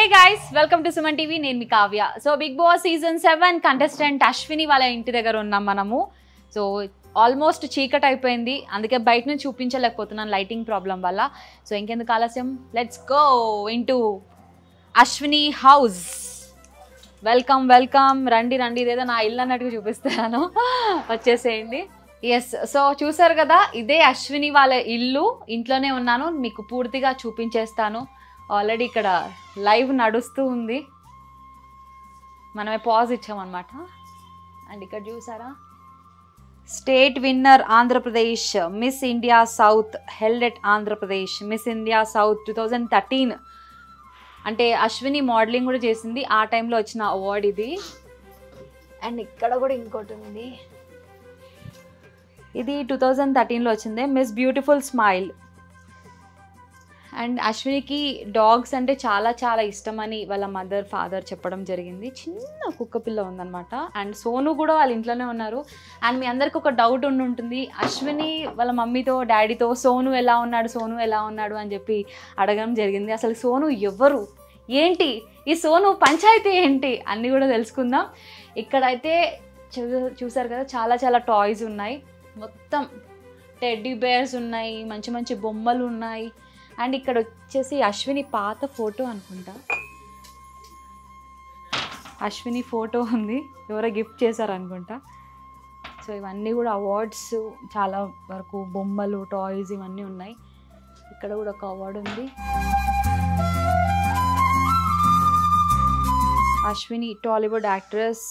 Guys welcome to Suman TV నేను మీ Kavya so Bigg Boss season seven contestant Ashwini వాళ్ళ ఇంటి దగ్గర ఉన్నాం మనము సో ఆల్మోస్ట్ చీకట్ అయిపోయింది అందుకే బయట నుంచి చూపించలేకపోతున్నాను లైటింగ్ ప్రాబ్లం వల్ల సో ఇంకెందుకు ఆలస్యం let's go into Ashwini house welcome welcome రండి రండి ఇదేదో నా ఇల్లు అన్నట్టుగా చూపిస్తున్నాను వచ్చేసేయండి ఎస్ సో చూసారు కదా ఇదే అశ్విని వాళ్ళ ఇల్లు ఇంట్లోనే ఉన్నాను మీకు పూర్తిగా చూపించేస్తాను ఆల్రెడీ ఇక్కడ లైవ్ నడుస్తూ ఉంది మనమే పాజ్ ఇచ్చామన్నమాట అండ్ ఇక్కడ చూసారా state winner Andhra Pradesh Miss India South held at Andhra Pradesh Miss India South two thousand thirteen అంటే అశ్విని మోడలింగ్ కూడా చేసింది ఆ టైంలో వచ్చిన అవార్డ్ ఇది అండ్ ఇక్కడ కూడా ఇంకోటి ఉంది ఇది టూ థౌజండ్ థర్టీన్లో వచ్చింది మిస్ బ్యూటిఫుల్ స్మైల్ అండ్ అశ్వినికి డాగ్స్ అంటే చాలా చాలా ఇష్టమని వాళ్ళ మదర్ ఫాదర్ చెప్పడం జరిగింది చిన్న కుక్క పిల్ల ఉందన్నమాట అండ్ సోను కూడా వాళ్ళ ఇంట్లోనే ఉన్నారు అండ్ మీ అందరికి ఒక డౌట్ ఉండి ఉంటుంది అశ్విని వాళ్ళ మమ్మీతో డాడీతో సోను ఎలా ఉన్నాడు సోను ఎలా ఉన్నాడు అని చెప్పి అడగడం జరిగింది అసలు సోను ఎవరు ఏంటి ఈ సోను పంచాయతీ ఏంటి అన్నీ కూడా తెలుసుకుందాం ఇక్కడైతే చూ- చూసారు కదా చాలా చాలా టాయ్స్ ఉన్నాయి మొత్తం టెడ్డీ బేర్స్ ఉన్నాయి మంచి మంచి బొమ్మలు ఉన్నాయి అండ్ ఇక్కడ వచ్చేసి అశ్విని పాత ఫోటో అనుకుంటా అశ్విని ఫోటో ఉంది ఎవరో గిఫ్ట్ చేశారు అనుకుంటా సో ఇవన్నీ కూడా అవార్డ్స్ చాలా వరకు బొమ్మలు టాయ్స్ ఇవన్నీ ఉన్నాయి ఇక్కడ కూడా ఒక అవార్డు ఉంది అశ్విని టాలీవుడ్ యాక్ట్రెస్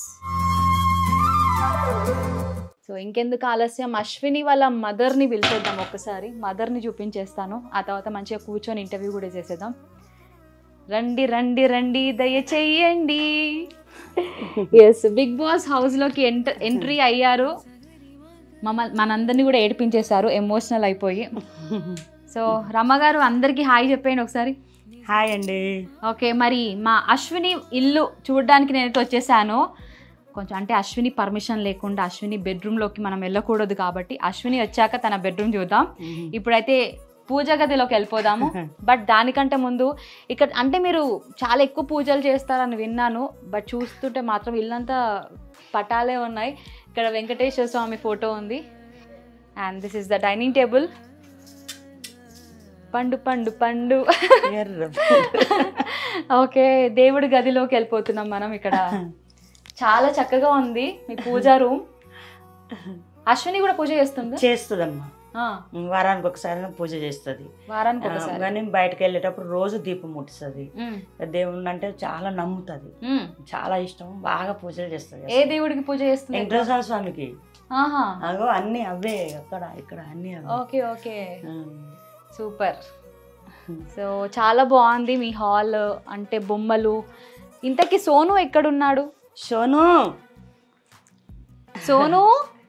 సో ఇంకెందుకు ఆలస్యం అశ్విని వాళ్ళ మదర్ని పిలిచేద్దాం ఒక్కసారి మదర్ని చూపించేస్తాను ఆ తర్వాత మంచిగా కూర్చొని ఇంటర్వ్యూ కూడా చేసేద్దాం రండి రండి రండి దయచేయండి ఎస్ బిగ్ బాస్ హౌస్లోకి ఎంట ఎంట్రీ అయ్యారు మమ్మల్ని మనందరినీ కూడా ఏడిపించేశారు ఎమోషనల్ అయిపోయి సో రమ్మగారు అందరికీ హాయ్ చెప్పేయండి ఒకసారి హాయ్ అండి ఓకే మరి మా అశ్విని ఇల్లు చూడడానికి నేనైతే వచ్చేసాను కొంచెం అంటే అశ్విని పర్మిషన్ లేకుండా అశ్విని బెడ్రూమ్లోకి మనం వెళ్ళకూడదు కాబట్టి అశ్విని వచ్చాక తన బెడ్రూమ్ చూద్దాం ఇప్పుడైతే పూజ గదిలోకి వెళ్ళిపోదాము బట్ దానికంటే ముందు ఇక్కడ అంటే మీరు చాలా ఎక్కువ పూజలు చేస్తారని విన్నాను బట్ చూస్తుంటే మాత్రం ఇల్లంతా పటాలే ఉన్నాయి ఇక్కడ వెంకటేశ్వర స్వామి ఫోటో ఉంది and this is the dining table పండు పండు పండు ఎర్ర. ఓకే దేవుడి గదిలోకి వెళ్ళిపోతున్నాం మనం ఇక్కడ చాలా చక్కగా ఉంది మీ పూజా రూమ్ అశ్విని కూడా పూజ చేస్తుందా చేస్తుందమ్మా ఆ, వారానికి ఒకసారి పూజ చేస్తుంది వారానికి ఒకసారి కానీ బయటకు వెళ్ళేటప్పుడు రోజు దీపం ముట్టిస్తుంది ఉమ్, దేవుణ్ణి అంటే చాలా నమ్ముతుంది ఉమ్. చాలా ఇష్టం బాగా పూజలు చేస్తుంది ఏ దేవుడికి పూజ చేస్తుంది వెంకటేశ్వర స్వామికి ఆహా అగో అన్ని అవే అక్కడ ఇక్కడ అన్ని అవే okay okay um. Super so చాలా బాగుంది మీ హాల్ అంటే బొమ్మలు ఇంతకీ సోను ఎక్కడున్నాడు సోను సోను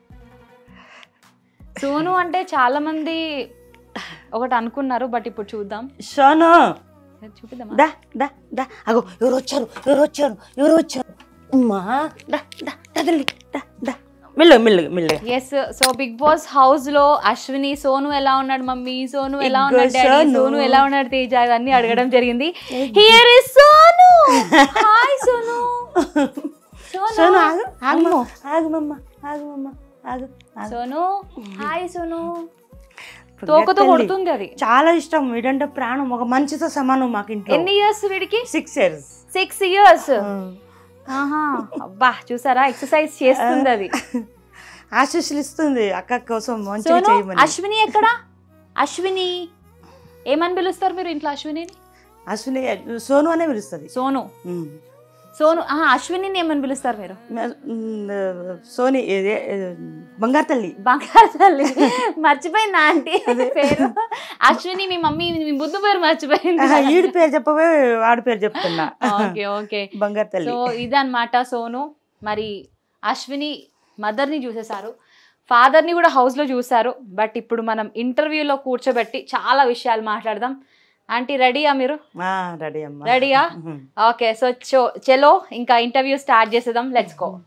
సోను అంటే చాలా మంది ఒకటి అనుకున్నారు బట్ ఇప్పుడు చూద్దాం సోను చూపిద్దామా దా దా దా అగో ఎవరు వచ్చారు ఎవరు వచ్చారు ఎవరు వచ్చారు అమ్మా దా దా దా తల్లి, దా దా మెల్లగా మెల్లగా మెల్లగా yes so Bigg Boss house లో అశ్విని సోను ఎలా ఉన్నాడు మమ్మీ సోను ఎలా ఇగ్గో ఉన్నాడు డాడీ సోను. సోను ఎలా ఉన్నాడు తేజ ఇవన్నీ అడగడం జరిగింది here is Sonu hi Sonu Sonu Sonu ఆగు ఆగు ఆగుమమ్మ ఆగుమమ్మ ఆగు ఆగు. సోను హాయ్ సోను ఇప్పుడు తోకతో తల్లి. కొడుతుంది అది చాలా ఇష్టం వీడంటే ప్రాణం ఒక మంచితో సమానం మాకు ఇంట్లో ఎన్ని ఇయర్స్ వీడికి సిక్స్ ఇయర్స్ సిక్స్ ఇయర్స్ ఆహా అబ్బా చూసారా ఎక్సర్సైజ్ చేస్తుంది అది ఆశీస్సులు ఇస్తుంది అక్క కోసం మంచిగా సోను చేయమని అశ్విని ఎక్కడ అశ్విని ఏమని పిలుస్తారు మీరు ఇంట్లో అశ్వినిని అశ్విని సోను అనే పిలుస్తుంది సోను ఉమ్. సోను ఆహా అశ్వినిని ఏమని పిలుస్తారు మీరు మ- ఉమ్, సోని ఇదే, ఇది, బంగారు తల్లి బంగారు తల్లి మర్చిపోయింది ఆంటీ పేరు అశ్విని మీ మమ్మీ మీ బుద్ధు పేరు మర్చిపోయింది ఆహా, ఈడి పేరు చెప్పవే వాడి పేరు చెప్తున్నా ఓకే ఓకే బంగారు తల్లి సో ఇదన్నమాట సోను మరి అశ్విని మదర్ని చూసేశారు ఫాదర్ని కూడా హౌస్లో చూశారు బట్ ఇప్పుడు మనం ఇంటర్వ్యూలో కూర్చోబెట్టి చాలా విషయాలు మాట్లాడదాం ఆంటీ రెడీయా మీరు ఆ, రెడీ అమ్మా రెడీయా ఉహుం. ఓకే సో చో చలో ఇంకా ఇంటర్వ్యూ స్టార్ట్ చేసేద్దాం లెట్స్ గో